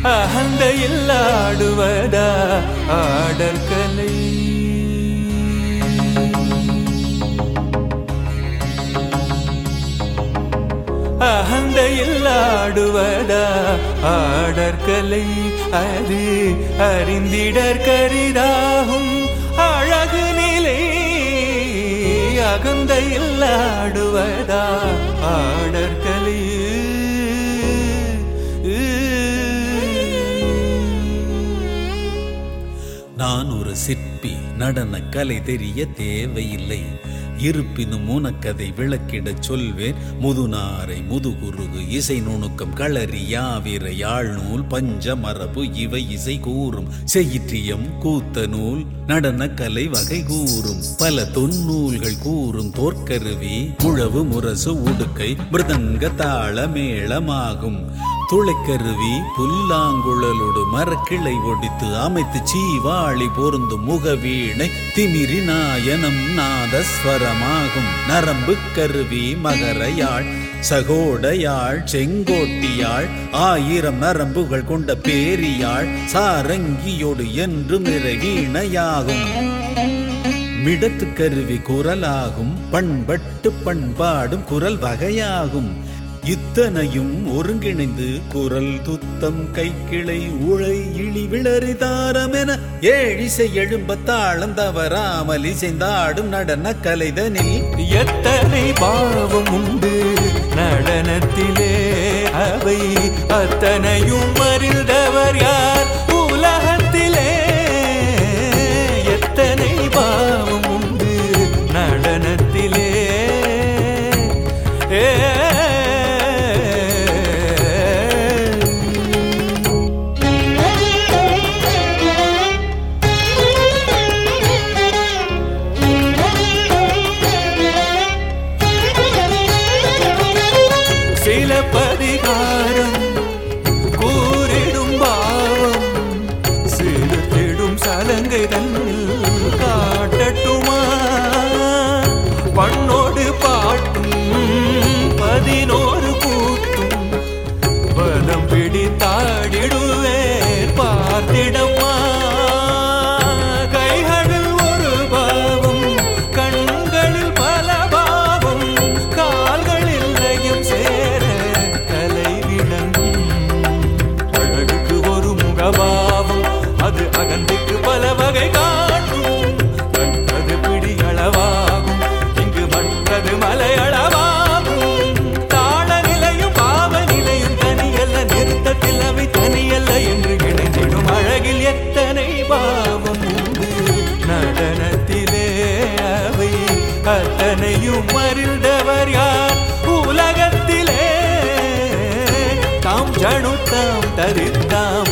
அகந்தையில் ஆடுவதா ஆடல் கலை அகந்தையில் ஆடுவதா ஆடற்கலை அது அறிந்திடற் கரிதாகும் அழகு நிலை அகந்தையில் ஆடுவதா ஆடற்கலை நான் ஒரு சிற்பி நடன கலை தெரிய தேவையில்லை இருப்பினும் உனக்கதை விளக்கிடச் சொல்வேன் முதுநாரை முதுகுருகு இசை நுணுக்கம் களரி யாவிர யாழ்நூல் பஞ்ச மரபு இவை இசை கூறும் செயிற்றியம் கூத்த நூல் நடன கலை வகை கூறும் பல தொன்னூல்கள் கூறும் தோற்கருவி முழவு முரசு உடுக்கை மிருதங்க தாள மேளமாகும் துளைக்கருவி புல்லாங்குழலோடு மரக்கிளை ஒடித்து அமைத்து சீவாளி பொருந்தும் முகவீணை திமிரி நாயனம் நாதஸ்வரமாகும் நரம்பு கருவி மகர யாழ் சகோட யாழ் செங்கோட்டியாழ் ஆயிரம் நரம்புகள் கொண்ட பேரியாழ் சாரங்கியோடு என்றும் நிறைவீணையாகும் மிடத்து கருவி குரலாகும் பண்பட்டு பண்பாடும் குரல் வகையாகும் இத்தனையும் ஒருங்கிணைந்து குரல் துத்தம் கைக்கிளை உழை இழி விளறி தாரமென ஏழிசை எழும்ப தாளம் தவறாமல் இசைந்தாடும் நடன கலைதனில் எத்தனை பாவம் உண்டு நடனத்திலே அவை அத்தனையும் அறிந்தவர் யார் உலகத்திலே எத்தனை பாவம் உண்டு நடனத்திலே ஏ சில பதிகாரம் கூறிடும் பாவம் சிறுத்திடும் சலங்கை தன்னில் காட்டட்டுமா பண்ணோடு பாட்டும் பதினோரு கூத்தும் பதம் பிடித்தாடிடுவேன் பார்த்திடம்மா கைகளில் ஒரு பாவம் கண்களில் பல பாவம் கால்களில் லயம் சேர கலை விளங்கும் அழகுக்கு ஒரு முகபாவம் அது அகந்தைக்கு பல வகை காட்டும் கண்டது பிடி அளவாகும் இங்கு மற்றது மலையளவாகும் தாள நிலையும் பாவ நிலையும் தனியல்ல நிறுத்தத்தில் அவை தனியல்ல என்று இணைந்திடும் அழகில் எத்தனை பாவம் உண்டு நடனத்திலே அவை அத்தனையும் அறிந்தவர் யார் உலகத்திலே தாம் ஜனுத்தாம் தரித்தாம்